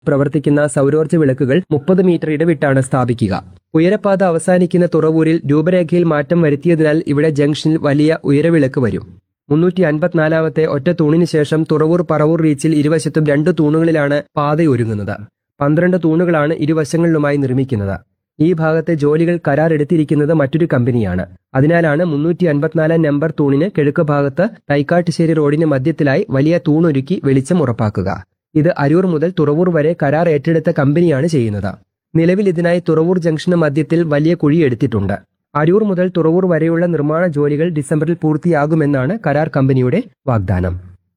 പ്രവർത്തിക്കുന്ന സൗരോർജ്ജ വിളക്കുകൾ മുപ്പത് മീറ്റർ ഇടവിട്ടാണ് സ്ഥാപിക്കുക ഉയരപ്പാത അവസാനിക്കുന്ന തുറവൂരിൽ രൂപരേഖയിൽ മാറ്റം വരുത്തിയതിനാൽ ഇവിടെ ജംഗ്ഷനിൽ വലിയ ഉയരവിളക്ക് വരും മുന്നൂറ്റി അൻപത്തിനാലാമത്തെ ഒറ്റ തൂണിന് ശേഷം തുറവൂർ പറവൂർ റീച്ചിൽ ഇരുവശത്തും രണ്ട് തൂണുകളിലാണ് പാതയൊരുങ്ങുന്നത് പന്ത്രണ്ട് തൂണുകളാണ് ഇരുവശങ്ങളിലുമായി നിർമ്മിക്കുന്നത് ഈ ഭാഗത്തെ ജോലികൾ കരാറെടുത്തിരിക്കുന്നത് മറ്റൊരു കമ്പനിയാണ് അതിനാലാണ് മുന്നൂറ്റി അൻപത്തിനാലാം നമ്പർ തൂണിന് കിഴക്ക് ഭാഗത്ത് തൈക്കാട്ടുശ്ശേരി റോഡിന് മധ്യത്തിലായി വലിയ തൂണൊരുക്കി വെളിച്ചം ഉറപ്പാക്കുക ഇത് അരൂർ മുതൽ തുറവൂർ വരെ കരാർ ഏറ്റെടുത്ത കമ്പനിയാണ് ചെയ്യുന്നത് നിലവിൽ ഇതിനായി തുറവൂർ ജംഗ്ഷന് മധ്യത്തിൽ വലിയ കുഴി എടുത്തിട്ടുണ്ട് അരൂർ മുതൽ തുറവൂർ വരെയുള്ള നിർമ്മാണ ജോലികൾ ഡിസംബറിൽ പൂർത്തിയാകുമെന്നാണ് കരാർ കമ്പനിയുടെ വാഗ്ദാനം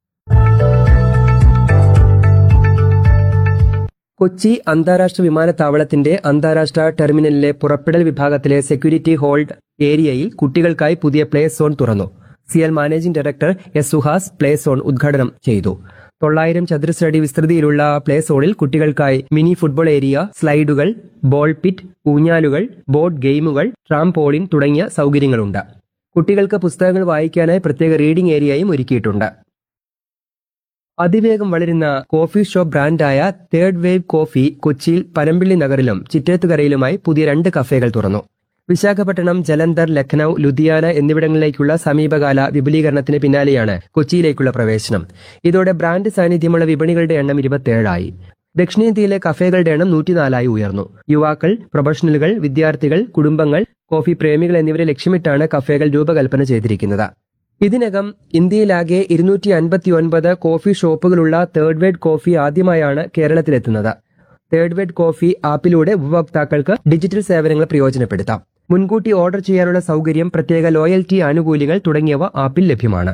കൊച്ചി അന്താരാഷ്ട്ര വിമാനത്താവളത്തിന്റെ അന്താരാഷ്ട്ര ടെർമിനലിലെ പുറപ്പെടൽ വിഭാഗത്തിലെ സെക്യൂരിറ്റി ഹോൾഡ് ഏരിയയിൽ കുട്ടികൾക്കായി പുതിയ പ്ലേ സോൺ തുറന്നു CL managing director S Suhas play zone ഉദ്ഘാടനം ചെയ്തു തൊള്ളായിരം ചതുരശ്രടി വിസ്തൃതിയിലുള്ള പ്ലേ സോണിൽ കുട്ടികൾക്കായി മിനി ഫുട്ബോൾ ഏരിയ സ്ലൈഡുകൾ ബോൾ പിറ്റ് ഊഞ്ഞാലുകൾ ബോർഡ് ഗെയിമുകൾ ട്രാംപോളിൻ തുടങ്ങിയ സൗകര്യങ്ങളുണ്ട് കുട്ടികൾക്ക് പുസ്തകങ്ങൾ വായിക്കാനായി പ്രത്യേക റീഡിംഗ് ഏരിയയും ഒരുക്കിയിട്ടുണ്ട് അതിവേഗം വളരുന്ന കോഫി ഷോപ്പ് ബ്രാൻഡായ തേർഡ് വേവ് കോഫി കൊച്ചിയിൽ പനമ്പിള്ളി നഗറിലും ചിറ്റേത്തുകരയിലുമായി പുതിയ രണ്ട് കഫേകൾ തുറന്നു വിശാഖപട്ടണം ജലന്ധർ ലഖ്നൌ ലുധിയാന എന്നിവിടങ്ങളിലേക്കുള്ള സമീപകാല വിപുലീകരണത്തിന് പിന്നാലെയാണ് കൊച്ചിയിലേക്കുള്ള പ്രവേശനം ഇതോടെ ബ്രാൻഡ് സാന്നിധ്യമുള്ള വിപണികളുടെ എണ്ണം ഇരുപത്തിയേഴായി ദക്ഷിണേന്ത്യയിലെ കഫേകളുടെ എണ്ണം നൂറ്റിനാലായി ഉയർന്നു യുവാക്കൾ പ്രൊഫഷണലുകൾ വിദ്യാർത്ഥികൾ കുടുംബങ്ങൾ കോഫി പ്രേമികൾ എന്നിവരെ ലക്ഷ്യമിട്ടാണ് കഫേകൾ രൂപകൽപ്പന ചെയ്തിരിക്കുന്നത് ഇതിനകം ഇന്ത്യയിലാകെ ഇരുന്നൂറ്റി അൻപത്തി ഒൻപത് കോഫി ഷോപ്പുകളുള്ള തേർഡ് വേഡ് കോഫി ആദ്യമായാണ് കേരളത്തിലെത്തുന്നത് തേർഡ് വേഡ് കോഫി ആപ്പിലൂടെ ഉപഭോക്താക്കൾക്ക് ഡിജിറ്റൽ സേവനങ്ങൾ പ്രയോജനപ്പെടുത്താം മുൻകൂട്ടി ഓർഡർ ചെയ്യാനുള്ള സൗകര്യം പ്രത്യേക ലോയൽറ്റി ആനുകൂല്യങ്ങൾ തുടങ്ങിയവ ആപ്പിൽ ലഭ്യമാണ്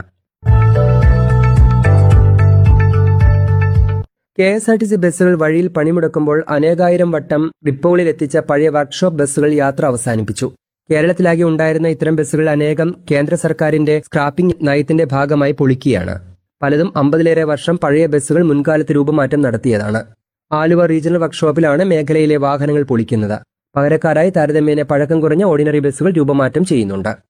K S R T C ബസ്സുകൾ വഴിയിൽ പണിമുടക്കുമ്പോൾ അനേകായിരം വട്ടം ഡിപ്പോകളിൽ എത്തിച്ച പഴയ വർക്ക്ഷോപ്പ് ബസ്സുകൾ യാത്ര അവസാനിപ്പിച്ചു കേരളത്തിലാകെ ഉണ്ടായിരുന്ന ഇത്തരം ബസ്സുകൾ അനേകം കേന്ദ്ര സർക്കാരിന്റെ സ്ക്രാപ്പിംഗ് നയത്തിന്റെ ഭാഗമായി പൊളിക്കുകയാണ് പലതും അമ്പതിലേറെ വർഷം പഴയ ബസ്സുകൾ മുൻകാലത്ത് രൂപമാറ്റം നടത്തിയതാണ് ആലുവ റീജിയണൽ വർക്ക്ഷോപ്പിലാണ് മേഖലയിലെ വാഹനങ്ങൾ പൊളിക്കുന്നത് പകരക്കാരായി താരതമ്യേന പഴക്കം കുറഞ്ഞ ഓർഡിനറി ബസ്സുകൾ രൂപമാറ്റം ചെയ്യുന്നുണ്ട്